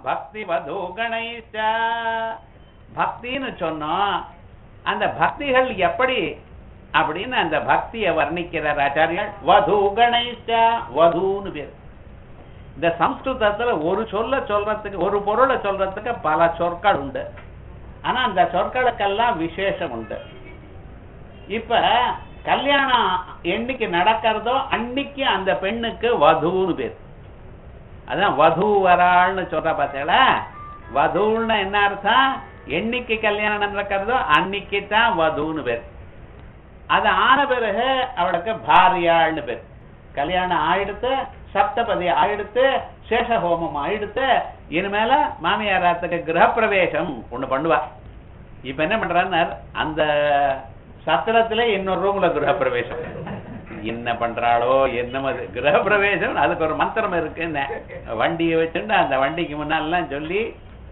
பக்தி வது கணேஷ பக்தின்னு சொன்னோம் அந்த பக்திகள் எப்படி அப்படின்னு அந்த பக்தியை வர்ணிக்கிறார் ஆச்சாரியர் வது கணேஷ வதுன்னு பேர் இந்த சம்ஸ்கிருதத்துல ஒரு சொல்ல சொல்றதுக்கு ஒரு பொருளை சொல்றதுக்கு பல சொற்கள் உண்டு ஆனா அந்த சொற்களுக்கெல்லாம் விசேஷம் உண்டு இப்ப கல்யாணம் என்னைக்கு நடக்கிறதோ அன்னைக்கு அந்த பெண்ணுக்கு வதுன்னு பேர் அதான் வது வராள்னு சொல்ற பார்த்தீங்களா வதுன்னு என்ன அர்த்தம் என்னைக்கு கல்யாணம் நடக்கிறதோ அன்னைக்கு தான் வதுன்னு பேர் அது ஆன பிறகு அவளுக்கு பாரியாள்னு பேர் கல்யாணம் ஆயிடுத்து சப்தபதி ஆயிடுத்து சேஷஹோமம் ஆயிடுத்து இனிமேல மாமியாராத்துக்கு கிரகப்பிரவேசம் ஒண்ணு பண்ணுவா இப்ப என்ன பண்றான்னு அந்த சத்திரத்திலே இன்னொரு ரூம்ல கிரகப்பிரவேசம் என்ன பண்றாளோ என்ன கிரகப்பிரவேசம் அதுக்கு ஒரு மந்திரம் இருக்குன்னு வண்டியை வச்சுட்டு அந்த வண்டிக்கு முன்னாலாம் சொல்லி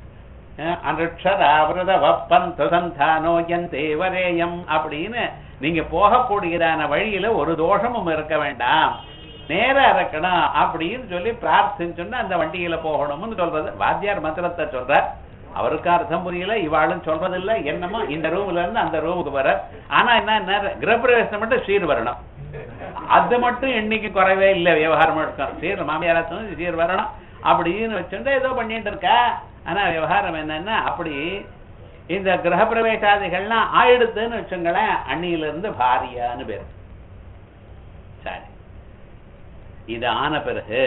அனுஷராவிரத வப்பந்து சந்தானோ என் தேவரேயம் அப்படின்னு நீங்க போகக்கூடியதான வழியில ஒரு தோஷமும் இருக்க வேண்டாம் நேரா இருக்கணும் அப்படின்னு சொல்லி பிரார்த்திச்சுன்னா அந்த வண்டியில போகணும்னு சொல்றது வாத்தியார் மந்திரத்தை சொல்ற அவருக்கு அர்த்தம் புரியல இவாளும் சொல்றதில்ல என்னமோ இந்த ரூம்ல இருந்து அந்த ரூமுக்கு வர ஆனா என்ன கிரகப்பிரவேசம் மட்டும் சீர் வரணும் அது மட்டும் என்னைக்கு குறைவே இல்லை விவகாரம் இருக்கும் சீர் மாமியாரா சீர் வரணும் அப்படின்னு வச்சுட்டு ஏதோ பண்ணிட்டு இருக்கா ஆனா விவகாரம் என்னன்னா அப்படி இந்த கிரகப்பிரவேசாதிகள்லாம் ஆயிடுத்துன்னு வச்சுங்களேன் அன்னியில இருந்து பாரியான்னு பேர் சரி இது ஆன பிறகு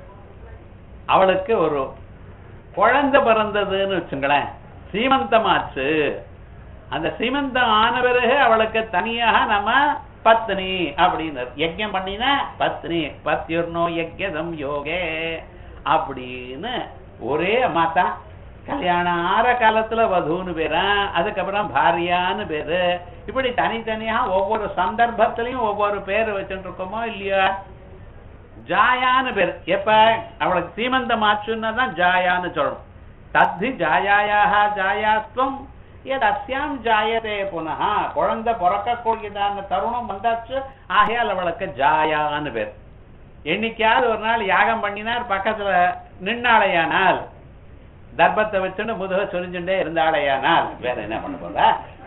அவளுக்கு ஒரு குழந்தை பிறந்ததுன்னு வச்சுங்களேன் சீமந்தமாச்சு அந்த சீமந்தம் ஆன பிறகு அவளுக்கு தனியாக நம்ம பத்னி அப்படின்னு யஜ்யம் பண்ணினா பத்னி பத்யுர்னோ யஜ்யதம் யோகே அப்படின்னு ஒரே மாத்தா கல்யாணம் ஆற காலத்துல வதுன்னு பேரா அதுக்கப்புறம் பாரியான்னு பேரு இப்படி தனித்தனியா ஒவ்வொரு சந்தர்ப்பத்திலையும் ஒவ்வொரு பேர் வச்சுட்டு இருக்கோமோ இல்லையா ஜாயான்னு பேர் எப்ப அவளுக்கு சீமந்தம் ஆச்சுன்னா தான் ஜாயான்னு சொல்லணும் தத்தி ஜாயாயாக ஜாயாஸ்துவம் எது அஸ்யாம் ஜாயதே புனः குழந்தை பிறக்கக்கூடியதான தருணம் வந்தாச்சு ஆகையால் அவளுக்கு ஜாயான்னு பேர் என்னைக்காவது ஒரு நாள் யாகம் பண்ணினார் பக்கத்துல நின்னாளையானால் தர்ப்பத்தை வச்சுட்டு முதுக சொரிஞ்சுட்டே இருந்தாளையானால் வேற என்ன பண்ண போற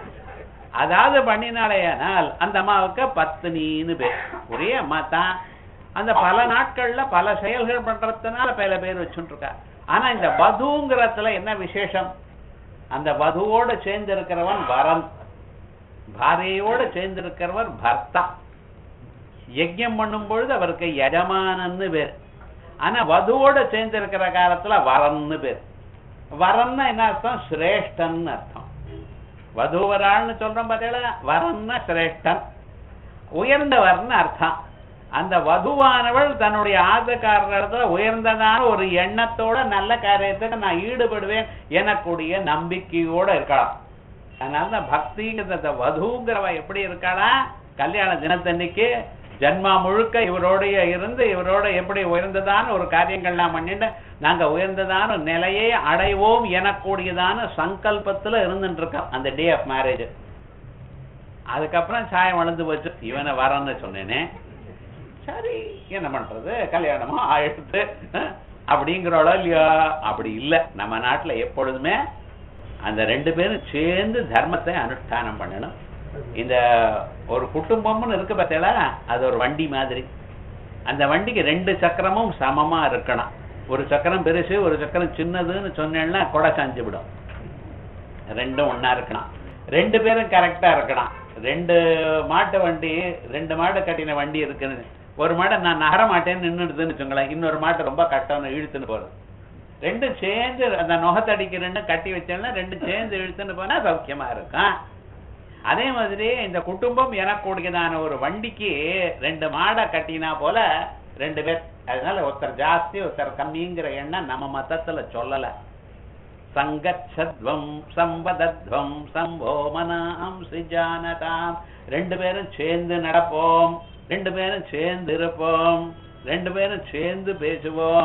அதாவது பண்ணினாளையானால் அந்த அம்மாவுக்கு பத்னின்னு பேர் ஒரே அம்மா தான் அந்த பல நாட்கள்ல பல செயல்கள் பண்றதுனால பல பேர் வச்சுட்டு இருக்கா ஆனா இந்த வதுங்கிறதுல என்ன விசேஷம் அந்த வதுவோட சேர்ந்து இருக்கிறவன் வரன் பாரியையோட சேர்ந்து இருக்கிறவர் பர்த்தா யஜ்யம் பண்ணும் பொழுது அவருக்கு யஜமானன்னு பேர் ஆனா வதுவோட சேர்ந்து இருக்கிற காலத்துல வரன்னு பேர் வரன்னா என்ன அர்த்தம் சிரேஷ்டன்னு அர்த்தம் வதுவராள்னு சொல்றோம் பார்த்தீங்களா வரன்னா சிரேஷ்டன் உயர்ந்தவர்னு அர்த்தம் அந்த வதுவானவள் தன்னுடைய ஆதக்காரத்துல உயர்ந்ததான ஒரு எண்ணத்தோட நல்ல காரியத்துக்கு நான் ஈடுபடுவேன் எனக்கூடிய நம்பிக்கையோட இருக்கலாம் அதனால தான் பக்திங்கிறத வதுங்கிறவ எப்படி இருக்காளா கல்யாண தினத்தன்னைக்கு ஜன்மா முழுக்க இவரோடைய இருந்து இவரோட எப்படி உயர்ந்ததான ஒரு காரியங்கள்லாம் பண்ணிட்டு நாங்க உயர்ந்ததான நிலையை அடைவோம் எனக்கூடியதான சங்கல்பத்துல இருந்துட்டு இருக்கோம் அந்த டே ஆஃப் மேரேஜ் அதுக்கப்புறம் சாயம் வளர்ந்து போச்சு இவனை வரன்னு சொன்னேனே சரி என்ன பண்றது கல்யாணமா ஆயிடுத்து அப்படிங்கிறோளோ இல்லையா அப்படி இல்லை நம்ம நாட்டுல எப்பொழுதுமே அந்த ரெண்டு பேரும் சேர்ந்து தர்மத்தை அனுஷ்டானம் பண்ணணும் இந்த ஒரு குடும்பம்னு இருக்கு பார்த்தீங்களா அது ஒரு வண்டி மாதிரி அந்த வண்டிக்கு ரெண்டு சக்கரமும் சமமா இருக்கணும் ஒரு சக்கரம் பெருசு ஒரு சக்கரம் சின்னதுன்னு சொன்னேன்னா கொடை சாஞ்சு விடும் ரெண்டும் ஒண்ணா இருக்கணும் ரெண்டு பேரும் கரெக்டா இருக்கணும் ரெண்டு மாட்டு வண்டி ரெண்டு மாடு கட்டின வண்டி இருக்குன்னு ஒரு மாடை நான் நகர மாட்டேன்னு நின்றுடுதுன்னு வச்சுங்களேன் இன்னொரு மாட்டை ரொம்ப கட்டணும் இழுத்துன்னு போறது ரெண்டும் சேர்ந்து அந்த நுகத்தடிக்கு ரெண்டும் கட்டி வச்சோம்னா ரெண்டும் சேர்ந்து இழுத்துன்னு போனா சௌக்கியமா இருக்கும் அதே மாதிரி இந்த குடும்பம் எனக்கூடியதான ஒரு வண்டிக்கு ரெண்டு மாடை கட்டினா போல ரெண்டு பேர் அதனால ஒருத்தர் ஜாஸ்தி ஒருத்தர் கம்மிங்கிற எண்ணம் நம்ம மதத்துல சொல்லல சங்கச்சத்வம் சம்பதத்வம் சம்போமனாம் சிஜானதாம் ரெண்டு பேரும் சேர்ந்து நடப்போம் ரெண்டு பேரும் சேர்ந்து இருப்போம் ரெண்டு பேரும் சேர்ந்து பேசுவோம்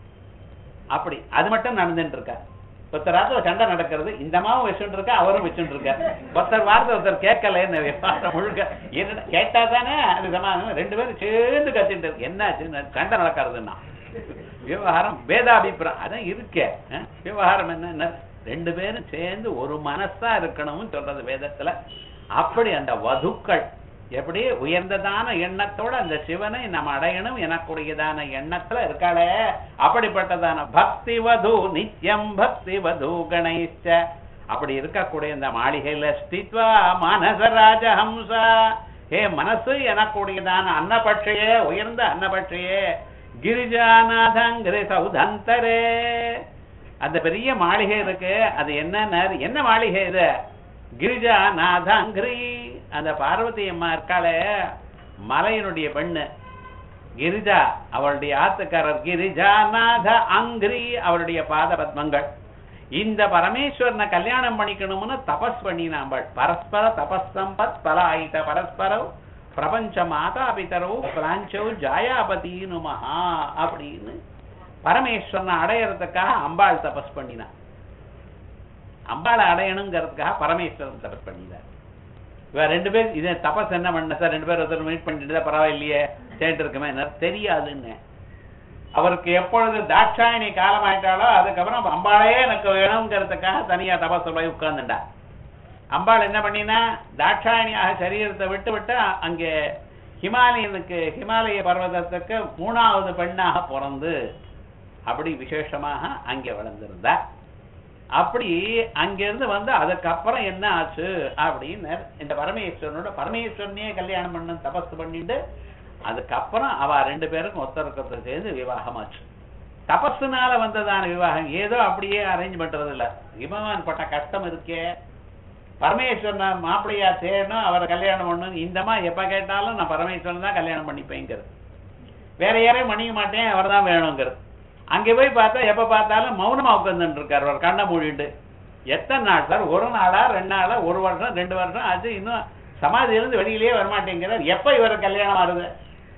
அப்படி அது மட்டும் நடந்துட்டு இருக்க ஒருத்தராத்துல சண்டை நடக்கிறது இந்த மாவும் வச்சுட்டு இருக்கா அவரும் வச்சுட்டு இருக்க ஒருத்தர் வார்த்தை ஒருத்தர் கேட்கலன்னு விவகாரம் முழுக்க என்ன கேட்டா தானே அது சமாதானம் ரெண்டு பேரும் சேர்ந்து கத்திட்டு இருக்கு என்னாச்சு சண்டை நடக்கிறதுன்னா விவகாரம் வேதாபிப்பிராயம் அதான் இருக்கே அஹ், விவகாரம் என்ன ரெண்டு பேரும் சேர்ந்து ஒரு மனசா இருக்கணும்னு சொல்றது வேதத்துல அப்படி அந்த வதுக்கள் எப்படி உயர்ந்ததான எண்ணத்தோட அந்த சிவனை நம்ம அடையணும் எனக்குரியதான எண்ணத்துல இருக்காளே அப்படிப்பட்டதான பக்தி வது நித்யம் பக்தி வது கணேஷ அப்படி இருக்கக்கூடிய இந்த மாளிகையில ஸ்தித்வா மனச ராஜஹம்சா ஏ மனசு எனக்குரியதான அன்னபட்சையே உயர்ந்த அன்னபட்சையே கிரிஜாநாதங்கிரி சௌதந்தரே அந்த பெரிய மாளிகை இருக்கு அது என்ன என்ன மாளிகை இது கிரிஜாநாதங்கிரி அந்த பார்வதி அம்மா இருக்காளே மலையினுடைய பெண்ணு கிரிஜா அவளுடைய ஆத்துக்காரர் கிரிஜாநாத அங்கிரி அவருடைய பாத பத்மங்கள் இந்த பரமேஸ்வரனை கல்யாணம் பண்ணிக்கணும்னு தபஸ் பண்ணினாம்பள் பரஸ்பர தபஸ் சம்பத் பலாயித பரஸ்பரவ் பிரபஞ்ச மாதா பிதரவு பிராஞ்சவ் ஜாயாபதினு மகா அப்படின்னு பரமேஸ்வரனை அடையறதுக்காக அம்பாள் தபஸ் பண்ணினான் அம்பாளை அடையணுங்கிறதுக்காக பரமேஸ்வரன் தபஸ் பண்ணினார் இவ ரெண்டு பேர் இதை தபஸ் என்ன பண்ண சார் ரெண்டு பேர் ஒருத்தர் மீட் பண்ணிட்டு பரவாயில்லையே சேர்ந்து இருக்குமே என்ன தெரியாதுன்னு அவருக்கு எப்பொழுது தாட்சாயணி காலமாயிட்டாலோ அதுக்கப்புறம் அம்பாளே எனக்கு வேணுங்கிறதுக்காக தனியா தபஸ் போய் உட்கார்ந்துட்டா அம்பாள் என்ன பண்ணினா தாட்சாயணியாக சரீரத்தை விட்டு விட்டு அங்கே ஹிமாலயனுக்கு ஹிமாலய பர்வதத்துக்கு மூணாவது பெண்ணாக பிறந்து அப்படி விசேஷமாக அங்கே வளர்ந்திருந்தா அப்படி அங்கிருந்து வந்து அதுக்கப்புறம் என்ன ஆச்சு அப்படின்னு இந்த பரமேஸ்வரனோட பரமேஸ்வரனையே கல்யாணம் பண்ண தபஸ் பண்ணிட்டு அதுக்கப்புறம் அவ ரெண்டு பேருக்கும் ஒருத்தருக்கு சேர்ந்து விவாகம் ஆச்சு தபஸுனால வந்ததான விவாகம் ஏதோ அப்படியே அரேஞ்ச் பண்றது இல்ல இமவான் பட்ட கஷ்டம் இருக்கே பரமேஸ்வரன் மாப்பிள்ளையா தேடணும் அவரை கல்யாணம் பண்ணணும் இந்தமா எப்ப கேட்டாலும் நான் பரமேஸ்வரன் தான் கல்யாணம் பண்ணிப்பேங்கிறது வேற யாரையும் பண்ணிக்க மாட்டேன் அவர் தான் வேணுங்கிறது அங்க போய் பார்த்தா எப்ப பார்த்தாலும் மௌனமா உட்கார்ந்துட்டு இருக்காரு அவர் கண்ணை மூடிட்டு எத்தனை நாள் சார் ஒரு நாளா ரெண்டு நாளா ஒரு வருஷம் ரெண்டு வருஷம் அது இன்னும் சமாதியிலிருந்து வெளியிலேயே வரமாட்டேங்கிறார் எப்ப இவரை கல்யாணம் ஆறுது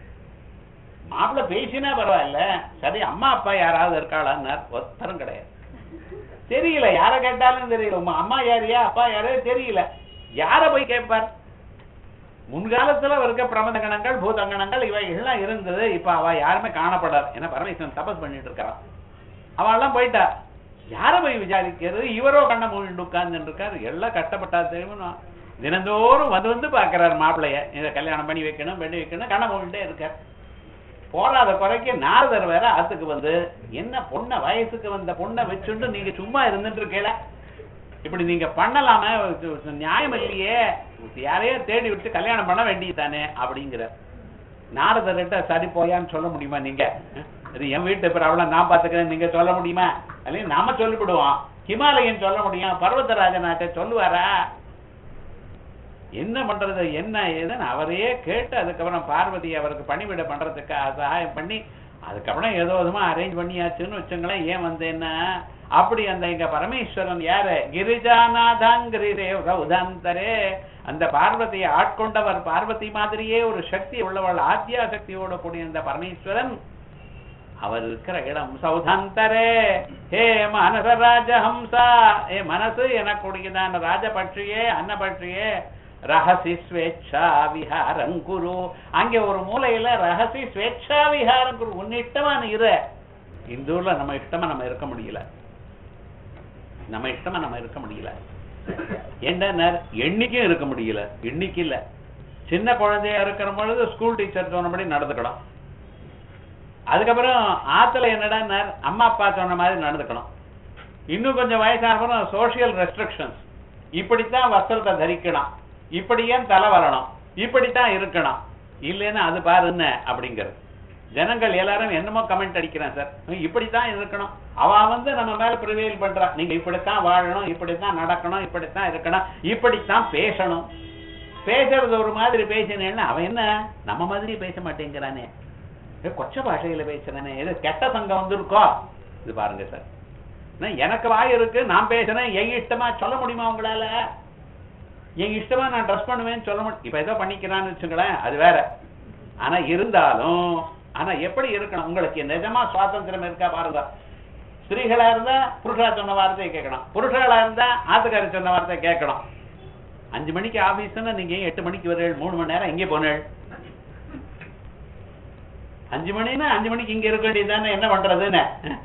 மாப்பிள்ள பேசினா பரவாயில்ல சரி அம்மா அப்பா யாராவது இருக்காளான்னார் ஒருத்தரும் கிடையாது தெரியல யார கேட்டாலும் தெரியல உங்க அம்மா யாரையா அப்பா யாரே தெரியல யார போய் கேட்பார் முன்காலத்துல இருக்க பிரபந்த கணங்கள் பூதங்கணங்கள் இவைகள்லாம் இருந்தது இப்ப அவ யாருமே காணப்படாது ஏன்னா பரமேஸ்வரன் தபஸ் பண்ணிட்டு இருக்கிறான் அவெல்லாம் போயிட்டா யார போய் விசாரிக்கிறது இவரோ கண்ண மூடிட்டு உட்கார்ந்து இருக்காரு எல்லாம் கஷ்டப்பட்டா தெரியுமா தினந்தோறும் வந்து வந்து பாக்குறாரு மாப்பிள்ளைய இதை கல்யாணம் பண்ணி வைக்கணும் பண்ணி வைக்கணும் கண்ண மூடிட்டே இருக்கார் போராத குறைக்கு நாரதர் வேற ஆத்துக்கு வந்து என்ன பொண்ண வயசுக்கு வந்த பொண்ணை வச்சுட்டு நீங்க சும்மா இருந்துட்டு இருக்கல இப்படி நீங்க பண்ணலாமே இது நியாயம் இல்லையே யாரையோ தேடி விட்டு கல்யாணம் பண்ண வேண்டியதானே அப்படிங்கிற நாரதர்கிட்ட சரி போயான்னு சொல்ல முடியுமா நீங்க இது என் வீட்டு ப்ராப்ளம் நான் பாத்துக்கிறேன் நீங்க சொல்ல முடியுமா அல்லது நாம சொல்லிவிடுவோம் ஹிமாலயன் சொல்ல முடியும் பர்வதராஜனாட்ட சொல்லுவாரா என்ன பண்றது என்ன ஏதுன்னு அவரையே கேட்டு அதுக்கப்புறம் பார்வதி அவருக்கு பணிவிட பண்றதுக்கு சகாயம் பண்ணி அதுக்கப்புறம் ஏதோ விதமா அரேஞ்ச் பண்ணியாச்சுன்னு வச்சுங்களேன் ஏன் வந்தேன்னா அப்படி அந்த இங்க பரமேஸ்வரன் யாரு கிரிஜாநாதாங்கிரி உதாந்தரே அந்த பார்வதியை ஆட்கொண்டவர் பார்வதி மாதிரியே ஒரு சக்தி உள்ளவள் ஆத்யா சக்தியோட கூடிய அந்த பரமேஸ்வரன் அவர் இருக்கிற இடம் சௌதாந்தரே ஹே மனச ராஜஹம்சா ஏ மனசு எனக்குடையதான ராஜபட்சியே அன்னபட்சியே ரகசி ஸ்வேச்சா விஹாரம் குரு அங்கே ஒரு மூலையில ரகசி ஸ்வேச்சா விஹாரம் குரு உன்னிட்டமா நீ இரு இந்த ஊர்ல நம்ம இஷ்டமா நம்ம இருக்க முடியல நம்ம இஷ்டமா நம்ம இருக்க முடியல என்ன எண்ணிக்கையும் இருக்க முடியல எண்ணிக்கை இல்ல சின்ன குழந்தையா இருக்கிற பொழுது ஸ்கூல் டீச்சர் சொன்னபடி நடந்துக்கணும் அதுக்கப்புறம் ஆத்துல என்னடா அம்மா அப்பா சொன்ன மாதிரி நடந்துக்கணும் இன்னும் கொஞ்சம் வயசான அப்புறம் சோசியல் ரெஸ்ட்ரிக்ஷன்ஸ் இப்படித்தான் வஸ்திரத்தை தரிக்கணும் இப்படியும் தலை வரணும் இப்படித்தான் இருக்கணும் இல்லைன்னா அது பாரு என்ன அப்படிங்கிறது ஜனங்கள் எல்லாரும் என்னமோ கமெண்ட் அடிக்கிறேன் சார் இப்படித்தான் இருக்கணும் அவ வந்து நம்ம மேல ப்ரிவேல் பண்றா நீங்க இப்படித்தான் வாழணும் இப்படித்தான் நடக்கணும் இப்படித்தான் இருக்கணும் இப்படித்தான் பேசணும் பேசுறது ஒரு மாதிரி பேசினேன்னா அவன் என்ன நம்ம மாதிரி பேச மாட்டேங்கிறானே ஏ, கொச்ச பாஷையில பேசுறானே ஏதோ கெட்ட சங்கம் வந்திருக்கோ இது பாருங்க சார் நான் எனக்கு வாய் இருக்கு நான் பேசுறேன் என் இஷ்டமா சொல்ல முடியுமா உங்களால என் இஷ்டமா நான் ட்ரெஸ் பண்ணுவேன்னு சொல்ல முடியும் இப்ப ஏதோ பண்ணிக்கிறான்னு வச்சுங்களேன் அது வேற ஆனா இருந்தாலும் ஆனா எப்படி இருக்கணும் உங்களுக்கு நிஜமா சுவாதந்திரம் இருக்கா பாருங்க ஸ்திரீகளா இருந்தா புருஷா சொன்ன வார்த்தையை கேட்கணும் புருஷர்களா இருந்தா ஆத்துக்காரி சொன்ன வார்த்தையை கேட்கணும் அஞ்சு மணிக்கு ஆபீஸ்னா நீங்க ஏன் எட்டு மணிக்கு வரீங்க மூணு மணி நேரம் எங்கே போனேள் அஞ்சு மணின்னா அஞ்சு மணிக்கு இங்க இருக்க வேண்டியதுதானே என்ன பண்றதுன்னு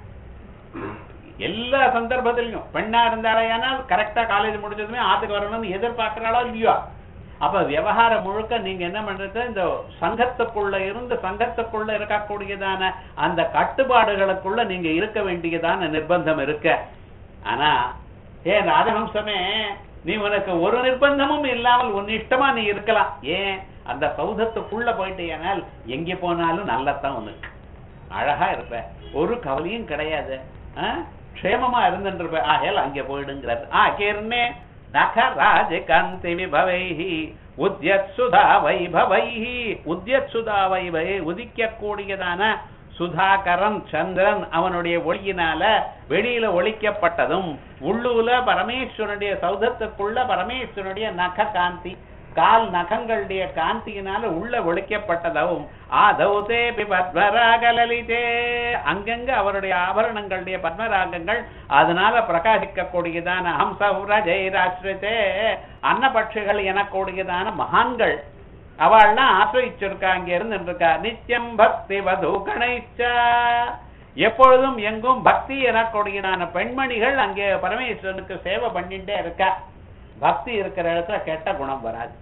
எல்லா சந்தர்ப்பத்திலையும் பெண்ணா இருந்தாலேயானால் கரெக்டா காலேஜ் முடிச்சதுமே ஆத்துக்கு வரணும்னு எதிர்பார்க்கறாளோ இல்லையோ அப்ப விவகாரம் முழுக்க நீங்க என்ன பண்றது இந்த சங்கத்துக்குள்ள இருந்து சங்கத்துக்குள்ள இருக்கக்கூடியதான அந்த கட்டுப்பாடுகளுக்குள்ள நீங்க இருக்க வேண்டியதான நிர்பந்தம் இருக்க ஆனா ஏன் ராஜஹம்சமே நீ உனக்கு ஒரு நிர்பந்தமும் இல்லாமல் உன் இஷ்டமா நீ இருக்கலாம் ஏன் அந்த சௌதத்துக்குள்ள போயிட்டேனால் எங்க போனாலும் நல்லத்தான் உனக்கு அழகா இருப்ப ஒரு கவலையும் கிடையாது ஆ? க்ஷேமமா இருந்துட்டு இருப்ப ஆகையால் அங்கே போயிடுங்கிறார் ஆ கேர்னே நகராஜ காந்தி விபவைஹி உத்யத் சுதா வைபவைஹி உத்யத் சுதா வைபை உதிக்கக்கூடியதான சுதாகரன் சந்திரன் அவனுடைய ஒளியினால வெளியில ஒளிக்கப்பட்டதும் உள்ளூல பரமேஸ்வரனுடைய சௌதத்துக்குள்ள பரமேஸ்வரனுடைய நக காந்தி கால் நகங்களுடைய காந்தியினால உள்ள ஒழிக்கப்பட்டதாகவும் ஆதௌதே பத்மராகலலிதே அங்கங்க அவருடைய ஆபரணங்களுடைய பத்மராகங்கள் அதனால பிரகாசிக்கக்கூடியதான ஹம்சௌரஜைராஸ்ரிதே அன்னபட்சிகள் எனக்கூடியதான மகான்கள் அவள்லாம் ஆசிரிச்சிருக்கா அங்க இருந்து இருக்கா நித்தியம் பக்தி வது கணைச்சா எப்பொழுதும் எங்கும் பக்தி எனக்கூடியதான பெண்மணிகள் அங்கே பரமேஸ்வரனுக்கு சேவை பண்ணிட்டே இருக்கா பக்தி இருக்கிற இடத்துல கெட்ட குணம் வராது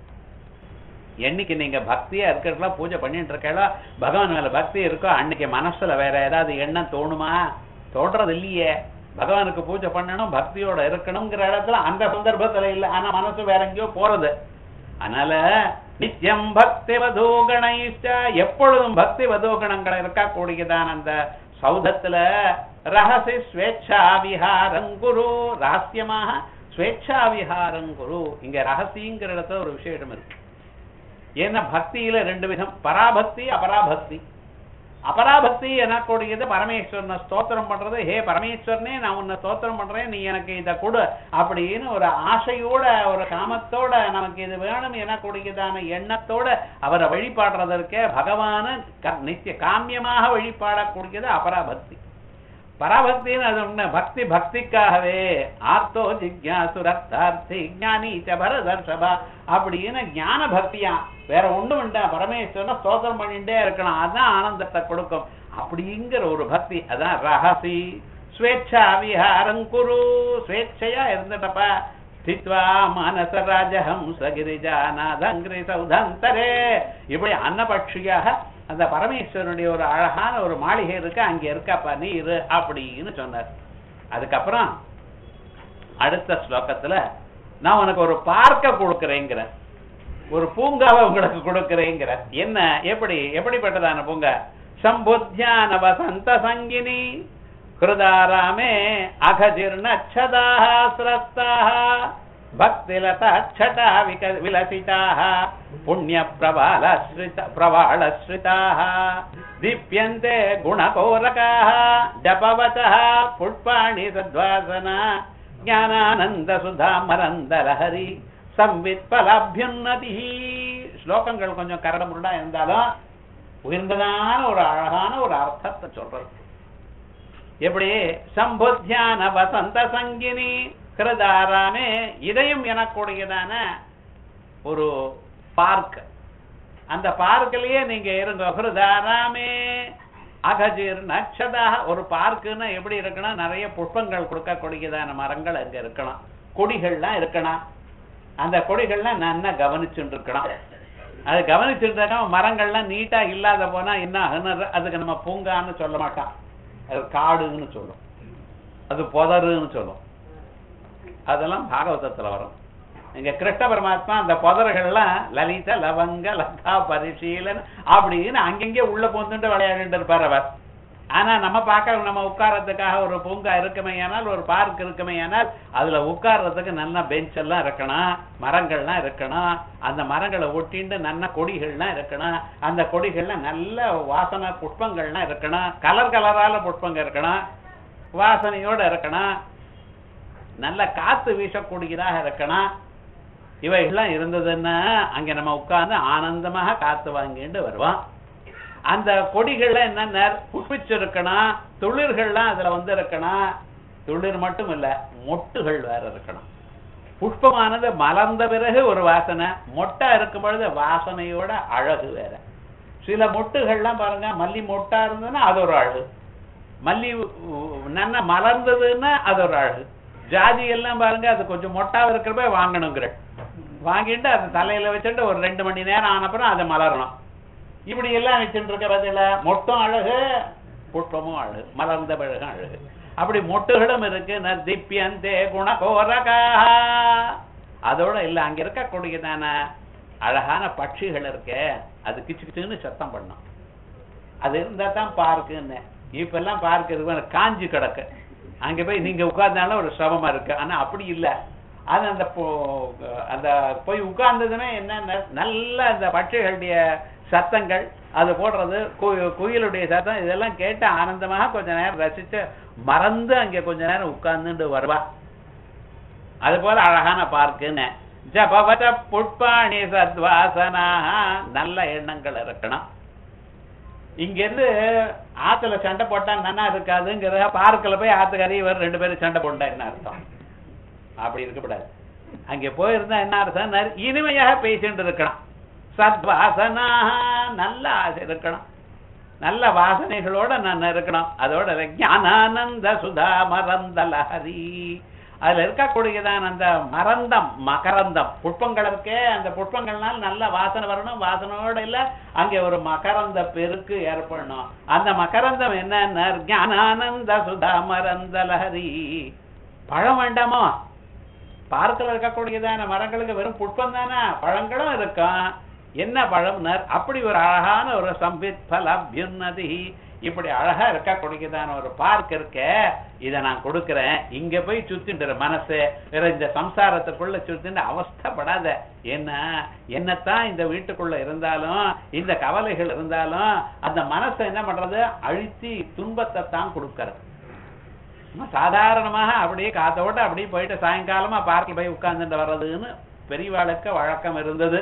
என்னைக்கு நீங்க பக்தியா இருக்கிறதுல பூஜை பண்ணிட்டு இருக்கீங்களோ பகவான் மேல பக்தி இருக்கோ அன்னைக்கு மனசுல வேற ஏதாவது எண்ணம் தோணுமா தோன்றது இல்லையே பகவானுக்கு பூஜை பண்ணணும் பக்தியோட இருக்கணுங்கிற இடத்துல அந்த சந்தர்ப்பத்துல இல்ல ஆனா மனசு வேற எங்கேயோ போறது அதனால நித்தியம் பக்தி வதூகணைச்ச எப்பொழுதும் பக்தி வதூகணங்கள் இருக்கக்கூடியதான் அந்த சௌதத்துல ரகசி ஸ்வேச்சா விஹாரம் குரு ரகசியமாக ஸ்வேச்சா விஹாரம் குரு இங்க ரகசியங்கிற இடத்துல ஒரு விசேஷம் இருக்கு ஏன்னா பக்தியில ரெண்டு விதம் பராபக்தி அபராபக்தி அபராபக்தி எனக்கூடியது பரமேஸ்வரனை ஸ்தோத்திரம் பண்றது ஹே பரமேஸ்வரனே நான் உன்னை ஸ்தோத்திரம் பண்றேன் நீ எனக்கு இதை கொடு அப்படின்னு ஒரு ஆசையோட ஒரு காமத்தோட நமக்கு இது வேணும் எனக்கூடியதான எண்ணத்தோட அவரை வழிபாடுறதற்கே பகவான க- நித்திய காமியமாக வழிபாடக்கூடியது அபராபக்தி பராபக்தின்னு அது ஒண்ணு பக்தி பக்திக்காகவே ஆர்த்தோ ஜிக்யாசுரத்தார்த்தி ஞானி ச பரதர்ஷபா அப்படின்னு ஞான பக்தியா வேற ஒண்ணும் வேண்டாம் பரமேஸ்வரனை ஸ்தோத்திரம் பண்ணிட்டே இருக்கணும் அதான் ஆனந்தத்தை கொடுக்கும் அப்படிங்கிற ஒரு பக்தி அதான் ரகசி ஸ்வேச்சா விஹாரம் குரு ஸ்வேச்சையா இருந்துட்டப்பா ஸ்தித்வா மானச ராஜஹம்ச கிரிஜாநாதங்கிரி சௌதந்தரே இப்படி அன்னபட்சியாக அந்த பரமேஸ்வரனுடைய ஒரு அழகான ஒரு மாளிகை இருக்கு அங்க இருக்காப்பா நீ இரு அப்படின்னு சொன்னார் அதுக்கப்புறம் அடுத்த ஸ்லோகத்துல நான் உனக்கு ஒரு பார்க்க கொடுக்கறேங்கிற ஒரு பூங்காவை உங்களுக்கு கொடுக்கறேங்கிற என்ன எப்படி எப்படிப்பட்டதான பூங்கா சம்புத்தியான வசந்த சங்கினி ஹிருதாராமே அகஜீர்ணச்சதாக ஸ்ரஸ்தாக भक्तिलताच्छटा विक विलसिताः पुण्यप्रवालश्रित प्रवाळश्रिताः दीप्यन्ते गुणकोरकाः जपवतः पुष्पाणि सद्वासना ஞானானந்தசுதாமரந்தலஹரி சம்வித்பலாபியுன்னதி ஸ்லோகங்கள் கொஞ்சம் கரடமுருடா இருந்தாலும் உயர்ந்ததான ஒரு அழகான ஒரு அர்த்தத்தை சொல்றது எப்படி சம்புத்தியான வசந்த சங்கினி கிருதாராமே இதையும் எனக்கூடியதான ஒரு பார்க் அந்த பார்க்கிலேயே நீங்க இருங்க ஹிருதாராமே அகஜீர் நட்சதாக ஒரு பார்க்குன்னா எப்படி இருக்கணும் நிறைய புஷ்பங்கள் கொடுக்கக்கூடியதான மரங்கள் அங்க இருக்கணும் கொடிகள்லாம் இருக்கணும் அந்த கொடிகள்லாம் நல்லா கவனிச்சுட்டு இருக்கணும் அது கவனிச்சுட்டு இருக்காம மரங்கள்லாம் நீட்டா இல்லாத போனா என்ன ஆகுன்னு அதுக்கு நம்ம பூங்கான்னு சொல்ல மாட்டான் அது காடுன்னு சொல்லும் அது புதருன்னு சொல்லும் அதெல்லாம் பாகவதத்துல வரும் இங்க கிருஷ்ண பரமாத்மா அந்த புதர்கள்லாம் லலித லவங்க லதா பரிசீலன் அப்படின்னு அங்கங்கே உள்ள போந்துட்டு விளையாடிட்டு இருப்பார் அவர் ஆனா நம்ம பார்க்க நம்ம உட்கார்றதுக்காக ஒரு பூங்கா இருக்குமே ஆனால் ஒரு பார்க் இருக்குமே ஆனால் அதுல உட்கார்றதுக்கு நல்ல பெஞ்ச் எல்லாம் இருக்கணும் மரங்கள்லாம் இருக்கணும் அந்த மரங்களை ஒட்டிண்டு நல்ல கொடிகள்லாம் இருக்கணும் அந்த கொடிகள்ல நல்ல வாசனை புஷ்பங்கள்லாம் இருக்கணும் கலர் கலரால புஷ்பங்க இருக்கணும் வாசனையோட இருக்கணும் நல்ல காத்து வீசக்கூடியதாக இருக்கணும் இவைகள்லாம் இருந்ததுன்னா அங்க நம்ம உட்கார்ந்து ஆனந்தமாக காத்து வாங்கிட்டு வருவோம் அந்த கொடிகள்ல என்னென்ன புஷ்பிச்சிருக்கணும் துளிர்கள்லாம் அதுல வந்து இருக்கணும் துளிர் மட்டும் இல்ல மொட்டுகள் வேற இருக்கணும் புஷ்பமானது மலர்ந்த பிறகு ஒரு வாசனை மொட்டா இருக்கும் பொழுது வாசனையோட அழகு வேற சில மொட்டுகள்லாம் பாருங்க மல்லி மொட்டா இருந்ததுன்னா அது ஒரு அழகு மல்லி நன்னா மலர்ந்ததுன்னா அது ஒரு அழகு ஜாதி எல்லாம் பாருங்க அது கொஞ்சம் மொட்டாவ இருக்கிறப்ப வாங்கணுங்கிற வாங்கிட்டு அது தலையில வச்சுட்டு ஒரு ரெண்டு மணி நேரம் ஆனப்புறம் அதை மலரணும் இப்படி எல்லாம் வச்சுட்டு இருக்க பதில மொட்டும் அழகு புஷ்பமும் அழகு மலர்ந்த பிழகும் அழகு அப்படி மொட்டுகளும் இருக்கு நதிப்பியந்தே குணகோரகா அதோட இல்ல அங்க இருக்கக்கூடியதான அழகான பட்சிகள் இருக்கே அது கிச்சு கிச்சுன்னு சத்தம் பண்ணும் அது இருந்தா தான் பார்க்குன்னு இப்ப எல்லாம் பார்க் இருக்கு காஞ்சி கிடக்கு அங்க போய் நீங்க உட்கார்ந்தாலும் ஒரு சிரமமா இருக்கு ஆனா அப்படி இல்ல அது அந்த போ- அந்த போய் உட்கார்ந்ததுமே என்ன நல்ல அந்த பட்சிகளுடைய சத்தங்கள் அது போடுறது கு- குயிலுடைய சத்தம் இதெல்லாம் கேட்டு ஆனந்தமாக கொஞ்ச நேரம் ரசிச்சு மறந்து அங்க கொஞ்ச நேரம் உட்கார்ந்துட்டு வருவா அது போல அழகான பார்க்குன்னு ஜபவத புட்பாணி சத்வாசனா நல்ல எண்ணங்கள் இருக்கணும் இங்க இருந்து ஆத்துல சண்டை போட்டா நன்னா இருக்காதுங்கிறத பார்க்கல போய் ஆத்துக்காரி இவர் ரெண்டு பேரும் சண்டை போட்டா என்ன அர்த்தம் அப்படி இருக்கக்கூடாது அங்க போயிருந்தா என்ன அர்த்தம் நர்- இனிமையாக பேசிட்டு இருக்கணும் சத்வாசனா நல்ல ஆசை இருக்கணும் நல்ல வாசனைகளோட நான் இருக்கணும் அதோட ஞானானந்த சுதா மரந்த லஹரி அதுல இருக்கக்கூடியதான் அந்த மரந்தம் மகரந்தம் புஷ்பங்கள் இருக்கே அந்த புஷ்பங்கள்னால் நல்ல வாசனை வரணும் வாசனையோட இல்ல அங்கே ஒரு மகரந்த பெருக்கு ஏற்படணும் அந்த மகரந்தம் என்ன ஞானானந்த சுதா மரந்த லஹரி பழம் வேண்டாமோ பார்க்கல இருக்கக்கூடியதான மரங்களுக்கு வெறும் புஷ்பம் தானே பழங்களும் இருக்கும் என்ன பழம்னர் அப்படி ஒரு அழகான ஒரு சம்பித் பலபியுன்னதி இப்படி அழகா இருக்கக்கூடியதான ஒரு பார்க் இருக்க இத நான் கொடுக்கிறேன் இங்க போய் சுத்திட்டு மனசு வேற இந்த சம்சாரத்துக்குள்ள சுத்திட்டு அவஸ்தைப்படாத என்ன என்னத்தான் இந்த வீட்டுக்குள்ள இருந்தாலும் இந்த கவலைகள் இருந்தாலும் அந்த மனசை என்ன பண்றது அழுத்தி துன்பத்தை தான் கொடுக்கறது சும்மா சாதாரணமாக அப்படியே காத்தோட அப்படியே போயிட்டு சாயங்காலமா பார்க்கில் போய் உட்கார்ந்துட்டு வர்றதுன்னு பெரியவாளுக்கு வழக்கம் இருந்தது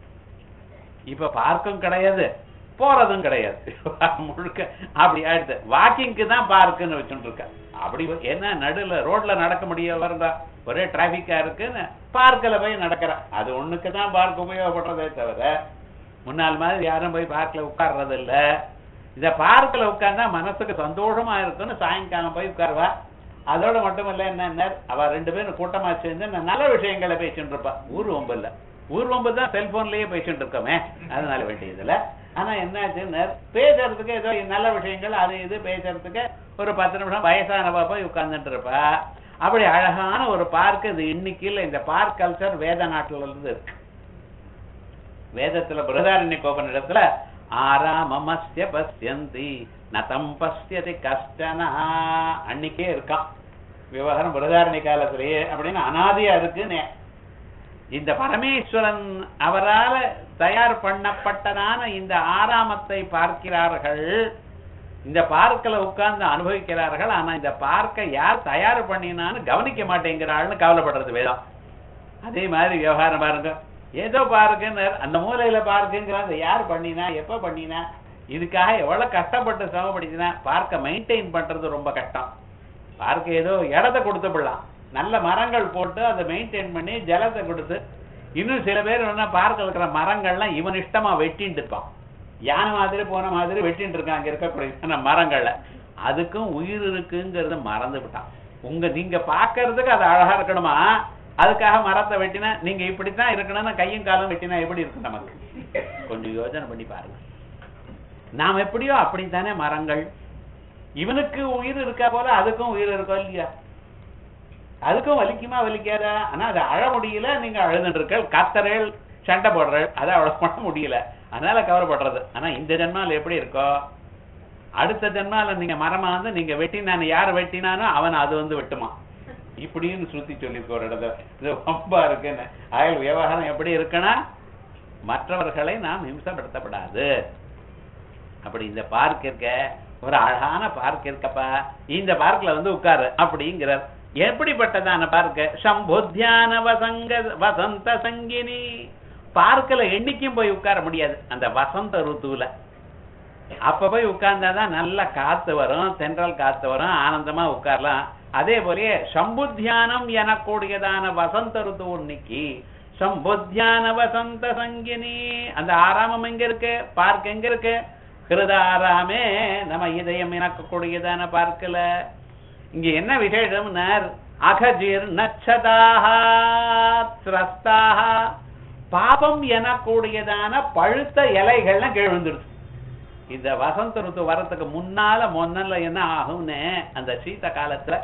இப்ப பார்க்கும் கிடையாது போறதும் கிடையாது முழுக்க அப்படி ஆயிடுது வாக்கிங்க்கு தான் பார்க்குன்னு வச்சுட்டு இருக்க அப்படி என்ன நடுல ரோட்ல நடக்க முடிய வருதா ஒரே டிராபிக்கா இருக்குன்னு பார்க்கில் போய் நடக்கிற அது ஒண்ணுக்கு தான் பார்க் உபயோகப்படுறதே தவிர முன்னாள் மாதிரி யாரும் போய் பார்க்ல உட்கார்றது இல்ல இந்த பார்க்ல உட்கார்ந்தா மனசுக்கு சந்தோஷமா இருக்குன்னு சாயங்காலம் போய் உட்காருவா அதோட மட்டும் இல்ல என்ன அவ ரெண்டு பேரும் கூட்டமா சேர்ந்து ந- நல்ல விஷயங்களை பேசிட்டு இருப்பா ஊர் வம்பு இல்ல ஊர் வம்பு தான் செல்போன்லயே பேசிட்டு இருக்கோமே அதனால வேண்டியதுல ஆனா என்னாச்சுன்னு பேசுறதுக்கு ஏதோ நல்ல விஷயங்கள் அது இது பேசுறதுக்கு ஒரு பத்து நிமிஷம் வயசானவா போய் உட்கார்ந்துட்டு இருப்பா அப்படி அழகான ஒரு பார்க் இது இன்னைக்கு இந்த பார்க் கல்ச்சர் வேத நாட்டுல இருந்து இருக்கு வேதத்துல பிரதாரண்ய கோபனிடத்துல ஆராமமஸ்ய பஸ்யந்தி நதம் பஸ்யதி கஷ்டனா அன்னைக்கே இருக்கான் விவகாரம் பிரதாரணி காலத்திலேயே அப்படின்னு அனாதியா இருக்குன்னு இந்த பரமேஸ்வரன் அவரால தயார் பண்ணப்பட்டதான இந்த ஆராமத்தை பார்க்கிறார்கள் இந்த பார்க்கல உட்கார்ந்து அனுபவிக்கிறார்கள் ஆனா இந்த பார்க்க யார் தயார் பண்ணினான்னு கவனிக்க மாட்டேங்கிறாள்னு கவலைப்படுறது வேதம் அதே மாதிரி விவகாரம் பாருங்க ஏதோ பார்க்குன்னு அந்த மூலையில பார்க்குங்கிறாங்க யார் பண்ணினா எப்ப பண்ணினா இதுக்காக எவ்வளவு கஷ்டப்பட்டு சிரமப்படுத்தினா பார்க்க மெயின்டைன் பண்றது ரொம்ப கஷ்டம் பார்க்க ஏதோ இடத்த கொடுத்து விடலாம் நல்ல மரங்கள் போட்டு அதை மெயின்டைன் பண்ணி ஜலத்தை கொடுத்து இன்னும் சில பேர் என்ன பார்க்க இருக்கிற மரங்கள்லாம் இவன் இஷ்டமா வெட்டின்னு இருப்பான் யானை மாதிரி போன மாதிரி வெட்டின்னு இருக்கான் அங்க இருக்கக்கூடிய மரங்கள்ல அதுக்கும் உயிர் இருக்குங்கிறத மறந்து விட்டான் உங்க நீங்க பார்க்கறதுக்கு அது அழகா இருக்கணுமா அதுக்காக மரத்தை வெட்டினா நீங்க இப்படித்தான் இருக்கணும்னு கையும் காலும் வெட்டினா எப்படி இருக்கும் நமக்கு கொஞ்சம் யோசனை பண்ணி பாருங்க நாம் எப்படியோ அப்படித்தானே மரங்கள் இவனுக்கு உயிர் இருக்கா போல அதுக்கும் உயிர் இருக்கோ இல்லையா அதுக்கும் வலிக்குமா வலிக்காதா ஆனா அது அழ முடியல நீங்க அழுதுட்டு இருக்கள் கத்தரேள் சண்டை போடுறேள் அதை அவ்வளவு பண்ண முடியல அதனால கவலைப்படுறது ஆனா இந்த ஜென்மால எப்படி இருக்கோ அடுத்த ஜென்மால நீங்க மரமா வந்து நீங்க வெட்டினானு யார் வெட்டினானோ அவன் அது வந்து வெட்டுமா இப்படின்னு சுத்தி சொல்லியிருக்க ஒரு இடத்துல இது ரொம்ப இருக்குன்னு அயல் விவகாரம் எப்படி இருக்குன்னா மற்றவர்களை நாம் ஹிம்சப்படுத்தப்படாது அப்படி இந்த பார்க் இருக்க ஒரு அழகான பார்க் இருக்கப்பா இந்த பார்க்ல வந்து உட்காரு அப்படிங்கிறார் எப்படிப்பட்டதான பார்க்க சம்புத்தியான வசங்க வசந்த சங்கினி பார்க்கல என்னைக்கும் போய் உட்கார முடியாது அந்த வசந்த ருத்துவுல அப்ப போய் உட்கார்ந்தாதான் நல்ல காத்து வரும் தென்றல் காத்து வரும் ஆனந்தமா உட்காரலாம் அதே போலயே சம்புத்தியானம் எனக்கூடியதான வசந்த ருத்து இன்னைக்கு சம்புத்தியான வசந்த சங்கினி அந்த ஆராமம் எங்க இருக்கு பார்க் எங்க இருக்கு ஹிருதாராமே நம்ம இதயம் இணக்கக்கூடியதான பார்க்கல இங்க என்ன விசேஷம்னார் அகஜீர் நச்சதாக திரஸ்தாக பாபம் எனக்கூடியதான பழுத்த இலைகள்லாம் கீழ் விழுந்துருச்சு இந்த வசந்த ருத்து வரத்துக்கு முன்னால முன்னல என்ன ஆகும்னு அந்த சீத்த காலத்துல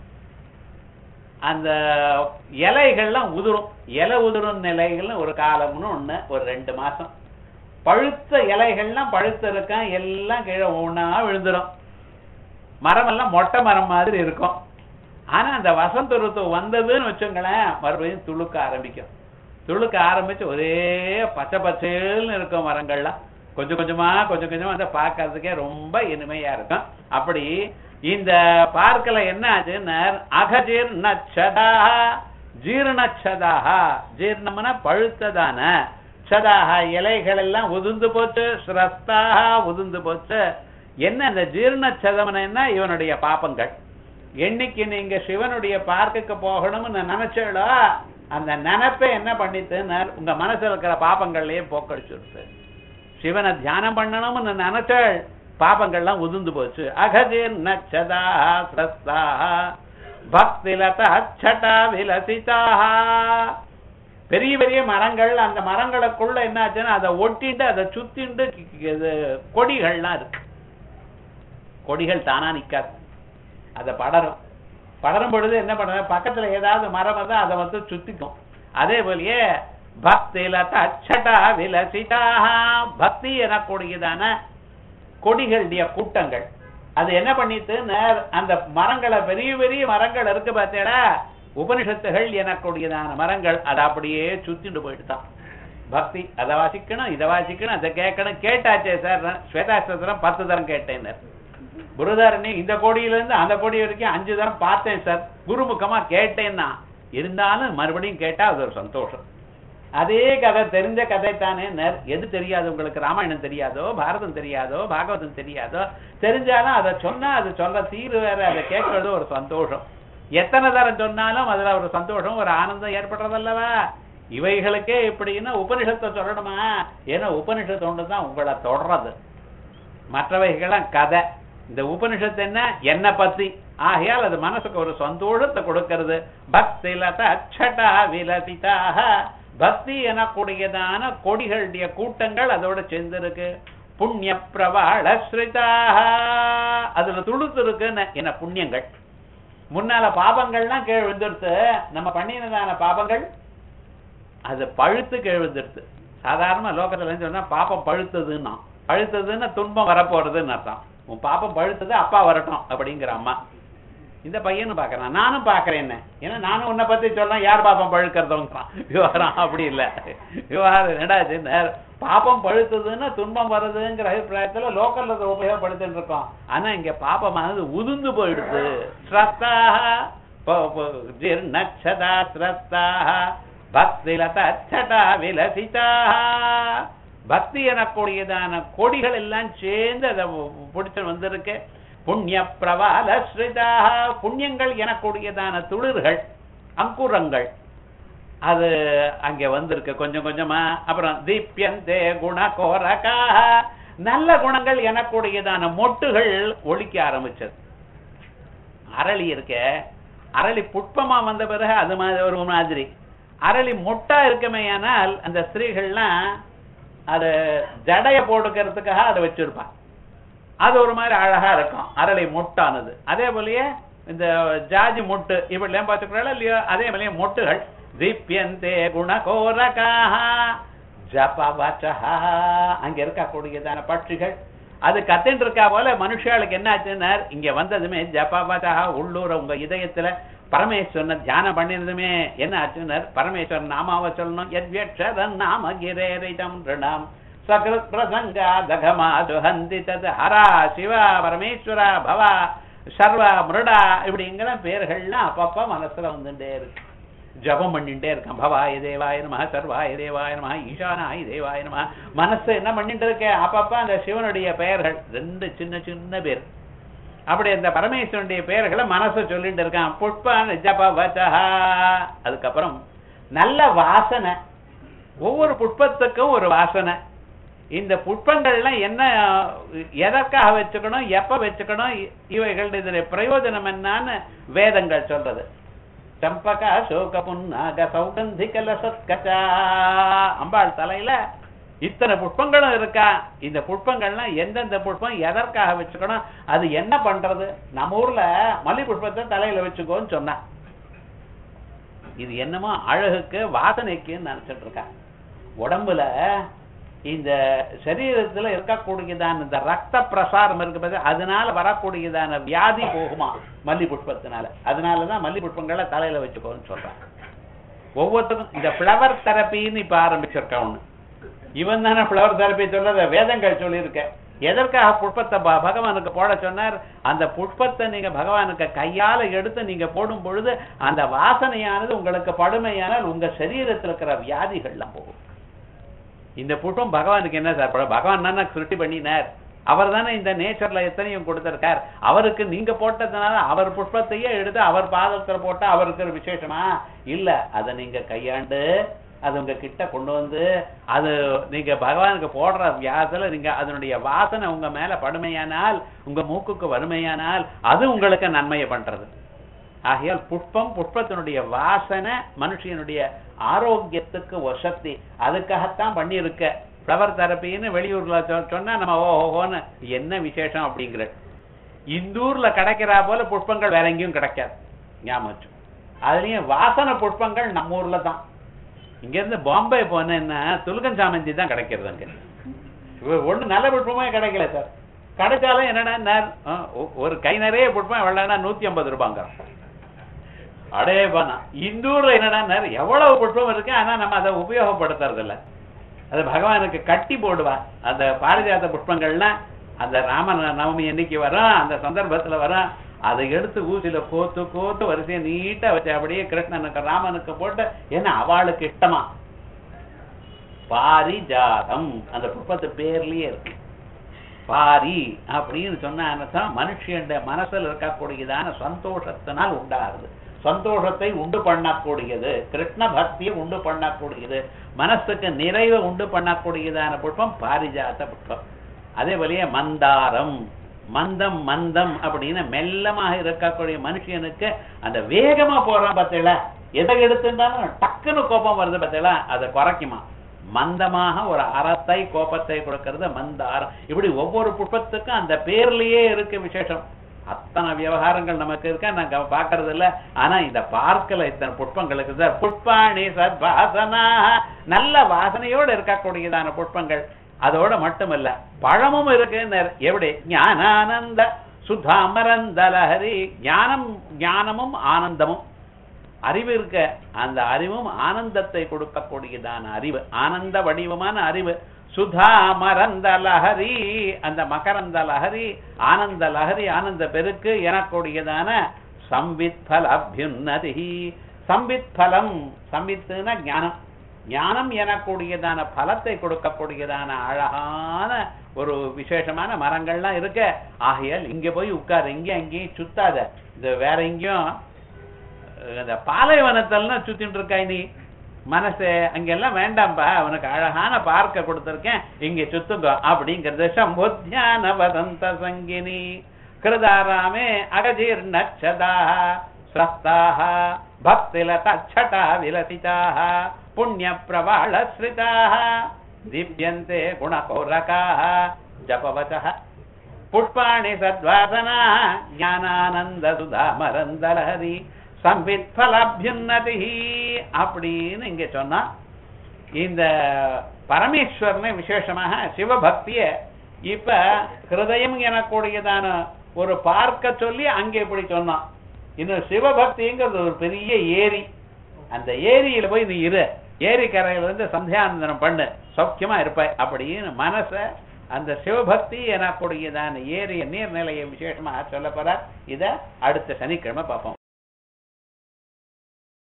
அந்த இலைகள்லாம் உதிரும் இலை உதிரும் நிலைகள்னு ஒரு காலம்னு ஒண்ணு ஒரு ரெண்டு மாசம் பழுத்த இலைகள்லாம் பழுத்து இருக்கான் எல்லாம் கீழே ஒண்ணா விழுந்துரும் மரம் எல்லாம் மொட்டை மரம் மாதிரி இருக்கும் ஆனா அந்த வசந்த ருத்து வந்ததுன்னு வச்சுங்களேன் மறுபடியும் துளுக்க ஆரம்பிக்கும் துளுக்க ஆரம்பிச்சு ஒரே பச்சை பச்சைன்னு இருக்கும் மரங்கள்லாம் கொஞ்சம் கொஞ்சமா கொஞ்சம் கொஞ்சமா வந்து பார்க்கறதுக்கே ரொம்ப இனிமையா இருக்கும் அப்படி இந்த பார்க்கல என்ன ஆச்சுன்னா அகஜீர் நச்சதா ஜீர்ணச்சதாக ஜீர்ணம்னா பழுத்ததான சதாக இலைகள் எல்லாம் உதிர்ந்து போச்சு ஸ்ரஸ்தாக உதிர்ந்து போச்சு என்ன இந்த ஜீர்ணச்சதம்னா இவனுடைய பாப்பங்கள் என்னைக்கு நீங்க சிவனுடைய பார்க்குக்கு போகணும்னு நினைச்சீங்களோ அந்த நினைப்பை என்ன பண்ணிட்டுன்னு உங்க மனசுல இருக்கிற பாப்பங்கள்லயே போக்கடிச்சுடுச்சு சிவனை தியானம் பண்ணணும்னு நினைச்சாள் பாபங்கள்லாம் உதிர்ந்து போச்சு அகஜீர் நச்சதா ஸ்ரஸ்தா பக்திலதா அச்சட்டா விலசிதாக பெரிய பெரிய மரங்கள் அந்த மரங்களுக்குள்ள என்ன ஆச்சுன்னா அதை ஒட்டிட்டு அதை சுத்திண்டு இது கொடிகள்லாம் இருக்கு கொடிகள் தானா நிக்காது அதை படரும் படரும் பொழுது என்ன பண்ணுறது பக்கத்துல ஏதாவது மரம் வந்து அதை வந்து சுத்திக்கும் அதே போலயே பக்தில தச்சட்டா விலசிதாக பக்தி எனக்கூடியதான கொடிகளுடைய கூட்டங்கள் அது என்ன பண்ணிட்டு நேர் அந்த மரங்களை பெரிய பெரிய மரங்கள் இருக்கு பார்த்தேடா உபனிஷத்துகள் எனக்கூடியதான மரங்கள் அதை அப்படியே சுத்திட்டு போயிட்டுதான் பக்தி அதை வாசிக்கணும் இதை வாசிக்கணும் அதை கேட்கணும் கேட்டாச்சே சார் ஸ்வேதாஸ்திரம் பத்து தரம் கேட்டேன் குருதாரணி இந்த கோடியில இருந்து அந்த கோடி வரைக்கும் அஞ்சு தரம் பார்த்தேன் சார் குருமுகமா கேட்டேன்னா இருந்தாலும் மறுபடியும் கேட்டா அது ஒரு சந்தோஷம் அதே கதை தெரிஞ்ச கதை தானே எது தெரியாது உங்களுக்கு ராமாயணம் தெரியாதோ பாரதம் தெரியாதோ பாகவதம் தெரியாதோ தெரிஞ்சாலும் அதை சொன்னா அது சொல்ற தீர்வு வேற அதை கேட்கறது ஒரு சந்தோஷம் எத்தனை தரம் சொன்னாலும் அதுல ஒரு சந்தோஷம் ஒரு ஆனந்தம் ஏற்படுறதல்லவா இவைகளுக்கே இப்படின்னா உபனிஷத்தை சொல்லணுமா ஏன்னா உபனிஷத்து ஒண்ணுதான் உங்களை தொடர்றது மற்றவைகளாம் கதை இந்த உபனிஷத்து என்ன என்ன பத்தி ஆகையால் அது மனசுக்கு ஒரு சந்தோஷத்தை கொடுக்கிறது பக்திலத அச்சட்டா விலசிதாக பக்தி எனக்கூடியதான கொடிகளுடைய கூட்டங்கள் அதோட சேர்ந்திருக்கு புண்ணிய பிரவாள ஸ்ரிதாக அதுல துளுத்து இருக்குன்னு என்ன புண்ணியங்கள் முன்னால பாபங்கள்லாம் கீழ் விழுந்துருத்து நம்ம பண்ணினதான பாபங்கள் அது பழுத்து கீழ் விழுந்துருத்து சாதாரண லோகத்துல சொன்னா பாப்பம் பழுத்ததுன்னா பழுத்ததுன்னா துன்பம் வரப்போறதுன்னு அர்த்தம் உன் பாப்பம் பழுத்தது அப்பா வரட்டும் அப்படிங்கிற அம்மா இந்த பையனும் பாக்குறான் நானும் பாக்குறேன் என்ன ஏன்னா நானும் உன்னை பத்தி சொல்றேன் யார் பாப்பம் பழுக்கிறதவங்கிறான் விவகாரம் அப்படி இல்ல விவகாரம் என்னடாச்சு பாப்பம் பழுத்ததுன்னா துன்பம் வருதுங்கிற அபிப்பிராயத்துல லோக்கல்ல அதை உபயோகப்படுத்திட்டு இருக்கோம் ஆனா இங்க பாப்பமானது உதிர்ந்து போயிடுது ஸ்ரஸ்தாக ஸ்ரஸ்தாக பக்திலத அச்சடா விலசிதாக பக்தி எனக்கூடியதான கொடிகள் எல்லாம் சேர்ந்து அதை பிடிச்சு வந்திருக்கு புண்ணிய பிரவால ஸ்ரிதாக புண்ணியங்கள் எனக்கூடியதான துளிர்கள் அங்குரங்கள் அது அங்க வந்திருக்கு கொஞ்சம் கொஞ்சமா அப்புறம் தீப்யந்தே குண கோரகாக நல்ல குணங்கள் எனக்கூடியதான மொட்டுகள் ஒழிக்க ஆரம்பிச்சது அரளி இருக்க அரளி புட்பமா வந்த பிறகு அது மாதிரி ஒரு மாதிரி அரளி மொட்டா இருக்குமே ஆனால் அந்த ஸ்திரீகள்லாம் அது ஜடைய போட்டுக்கிறதுக்காக அதை வச்சிருப்பான் அது ஒரு மாதிரி அழகா இருக்கும் அரளி மொட்டானது அதே போலயே இந்த ஜாஜி மொட்டு இப்படிலாம் பார்த்துக்கிறாள் இல்லையோ அதே போலயே மொட்டுகள் தீப்யந்தே குணகோரகாக ஜபவச்சஹா அங்க இருக்கக்கூடியதான பட்சிகள் அது கத்தின்னு இருக்கா போல மனுஷாளுக்கு என்ன ஆச்சுன்னா இங்க வந்ததுமே ஜபவச்சஹா உள்ளூர உங்க இதயத்துல பரமேஸ்வரனை தியானம் பண்ணிருந்துமே என்ன ஆச்சுனர் பரமேஸ்வரன் நாமாவை சொல்லணும் எத்யக்ஷரன் நாம கிரேரிதம் ரிணாம் சகிருத் பிரசங்கா தகமா துஹந்தி தத் ஹரா சிவா பரமேஸ்வரா பவா சர்வா மிருடா இப்படிங்கிற பேர்கள்லாம் அப்பப்ப மனசுல வந்துட்டே இருக்கு ஜபம் பண்ணிட்டே இருக்கான் பவாய தேவாய நம சர்வாய தேவாய நம ஈசானாய தேவாய நம மனசு என்ன பண்ணிட்டு இருக்கேன் அப்பப்ப அந்த சிவனுடைய பெயர்கள் ரெண்டு சின்ன சின்ன பேர் அப்படி அந்த பரமேஸ்வரனுடைய பெயர்களை மனசு சொல்லிட்டு இருக்கான் புஷ்பான் ஜப வச்சஹா அதுக்கப்புறம் நல்ல வாசனை ஒவ்வொரு புஷ்பத்துக்கும் ஒரு வாசனை இந்த புஷ்பங்கள்லாம் என்ன எதற்காக வச்சுக்கணும் எப்ப வச்சுக்கணும் இ- இவைகள் இதுல பிரயோஜனம் என்னன்னு வேதங்கள் சொல்றது சம்பக அசோக புன்னாக சௌகந்திக லசத்கச்சா அம்பாள் தலையில இத்தனை புஷ்பங்களும் இருக்கா இந்த புஷ்பங்கள்லாம் எந்தெந்த புஷ்பம் எதற்காக வச்சுக்கணும் அது என்ன பண்றது நம்ம ஊர்ல மல்லி புஷ்பத்தை தலையில வச்சுக்கோன்னு சொன்னா இது என்னமோ அழகுக்கு வாசனைக்குன்னு நினைச்சிட்டு இருக்கா உடம்புல இந்த சரீரத்துல இருக்கக்கூடியதான இந்த ரத்த பிரசாரம் இருக்கு பாத்தீங்களா, அதனால வரக்கூடியதான வியாதி போகுமா மல்லி புஷ்பத்தினால அதனாலதான் மல்லி புஷ்பங்களை தலையில வச்சுக்கோன்னு சொல்றாங்க ஒவ்வொருத்தருக்கும் இந்த பிளவர் தெரப்பின்னு இப்ப ஆரம்பிச்சிருக்கான் ஒண்ணு இவன் தானே பிளவர் தெரப்பி சொல்றத வேதங்கள் சொல்லியிருக்க எதற்காக புஷ்பத்தை ப- பகவானுக்கு போட சொன்னார் அந்த புஷ்பத்தை நீங்க பகவானுக்கு கையால எடுத்து நீங்க போடும் பொழுது அந்த வாசனையானது உங்களுக்கு படுமையானால் உங்க சரீரத்தில் இருக்கிற வியாதிகள்லாம் போகும் இந்த புஷ்பம் பகவானுக்கு என்ன சார் படம்? பகவான் தானே சிருஷ்டி பண்ணினார் அவர் தானே இந்த நேச்சர்ல எத்தனையும் கொடுத்திருக்கார் அவருக்கு நீங்க போட்டதுனால அவர் புஷ்பத்தையே எடுத்து அவர் பாதத்துல போட்டா அவருக்கு ஒரு விசேஷமா இல்ல அதை நீங்க கையாண்டு அது உங்க கிட்ட கொண்டு வந்து அது நீங்க பகவானுக்கு போடுற வியாசல நீங்க அதனுடைய வாசனை உங்க மேல படுமையானால் உங்க மூக்குக்கு வறுமையானால் அது உங்களுக்கு நன்மையை பண்றது ஆகையால் புஷ்பம் புஷ்பத்தினுடைய வாசனை மனுஷனுடைய ஆரோக்கியத்துக்கு வசத்தி அதுக்காகத்தான் பண்ணியிருக்க ஃப்ளவர் தெரப்பின்னு வெளியூர்ல சொ- சொன்னா நம்ம ஓஹோன்னு என்ன விசேஷம் அப்படிங்கிற இந்தூர்ல கிடைக்கிறா போல புஷ்பங்கள் வேற எங்கேயும் கிடைக்காது ஞாபகம் வச்சு. அதுலயும் வாசனை புஷ்பங்கள் நம்ம ஊர்ல தான் இங்க இருந்து பாம்பே போனேன்னா துலுகன் சாமந்தி தான் கிடைக்கிறது அங்க இவ- ஒண்ணு நல்ல புஷ்பமே கிடைக்கல சார் கிடைச்சாலும் என்னடா நர்- ஆ, ஒ- ஒரு கை நிறைய புஷ்பம் எவ்வளவுனா நூத்தி ஐம்பது ரூபாங்க அடே பண்ணா இந்தூர்ல என்னடா எவ்வளவு புஷ்பம் இருக்கு ஆனா நம்ம அதை உபயோகப்படுத்துறது இல்ல அது பகவானுக்கு கட்டி போடுவா அந்த பாரிஜாத புஷ்பங்கள்லாம் அந்த ராம நவமி என்னைக்கு வரும் அந்த சந்தர்ப்பத்துல வரும் அதை எடுத்து ஊசியில கோத்து கோத்து வரிசையை நீட்டா வச்சு அப்படியே கிருஷ்ணனுக்கு ராமனுக்கு போட்டு ஏன்னா அவளுக்கு இஷ்டமா பாரிஜாதம் அந்த புஷ்பத்து பேர்லயே இருக்கு பாரி அப்படின்னு சொன்ன அர்த்தம் மனுஷனுடைய மனசுல இருக்கக்கூடியதான சந்தோஷத்தினால் உண்டாகுது சந்தோஷத்தை உண்டு பண்ணக்கூடியது கிருஷ்ண பக்தியை உண்டு பண்ணக்கூடியது மனசுக்கு நிறைவை உண்டு பண்ணக்கூடியதான புஷ்பம் பாரிஜாத புஷ்பம் அதே போலயே மந்தாரம் மந்தம் மந்தம் அப்படின்னு மெல்லமாக இருக்கக்கூடிய மனுஷனுக்கு அந்த வேகமா போறான் பார்த்தீங்களா எதை எடுத்துட்டாலும் டக்குன்னு கோபம் வருது பார்த்தீங்களா அதை குறைக்குமா மந்தமாக ஒரு அறத்தை கோபத்தை கொடுக்கிறது மந்தாரம் இப்படி ஒவ்வொரு புஷ்பத்துக்கும் அந்த பேர்லயே இருக்கு விசேஷம் அத்தனை விவகாரங்கள் நமக்கு இருக்கா நாங்க பாக்குறது இல்ல ஆனா இந்த பார்க்கல இத்தனை புஷ்பங்களுக்கு சார் புஷ்பாணி சத்வாசனா நல்ல வாசனையோடு இருக்கக்கூடியதான புஷ்பங்கள் அதோட மட்டுமல்ல பழமும் இருக்கு எப்படி ஞானானந்த சுதாமரந்த லஹரி ஞானம் ஞானமும் ஆனந்தமும் அறிவு இருக்க அந்த அறிவும் ஆனந்தத்தை கொடுக்கக்கூடியதான அறிவு ஆனந்த வடிவமான அறிவு சுதா மரந்த லஹரி அந்த மகரந்த லஹரி ஆனந்த லஹரி ஆனந்த பெருக்கு எனக்கூடியதான சம்வித் பல அபியுன்னதி சம்வித் பலம் சம்வித்துனா ஞானம் ஞானம் எனக்கூடியதான பலத்தை கொடுக்கக்கூடியதான அழகான ஒரு விசேஷமான மரங்கள்லாம் இருக்க ஆகையால் இங்க போய் உட்காரு இங்க அங்கேயும் சுத்தாத இது வேற எங்கேயும் இந்த பாலைவனத்தெல்லாம் சுத்திட்டு இருக்காய் நீ மனசு அங்கெல்லாம் வேண்டாம்பா அவனுக்கு அழகான பார்க்க கொடுத்திருக்கேன் இங்க சுத்துங்க அப்படிங்கிறது சம்போத்தியான வதந்த சங்கினி கிருதாராமே அகஜீர்ணச்சதாக ஸ்ரஸ்தாக பக்திலதச்சட்டா விலசிதாக புண்ணிய பிரபாள ஸ்ரிதாக தீப்யந்தே குணகௌரகாः ஜபவச்சः புஷ்பாணி சத்வாசனா ஞானானந்த சுதாமரந்தலஹரி சம்பித் பலாபியுன்னதி அப்படின்னு இங்க சொன்னா இந்த பரமேஸ்வரனை விசேஷமாக சிவபக்திய இப்ப ஹிருதயம் எனக்கூடியதான ஒரு பார்க்க சொல்லி அங்க இப்படி சொன்னான் இன்னும் சிவபக்திங்கிறது ஒரு பெரிய ஏரி அந்த ஏரியில போய் நீ இரு ஏரி கரையில இருந்து சந்தியானந்தனம் பண்ணு சௌக்கியமா இருப்பாய் அப்படின்னு மனச அந்த சிவபக்தி எனக்கூடியதான ஏரிய நீர்நிலையை விசேஷமா சொல்ல போற இத அடுத்த சனிக்கிழமை பார்ப்போம்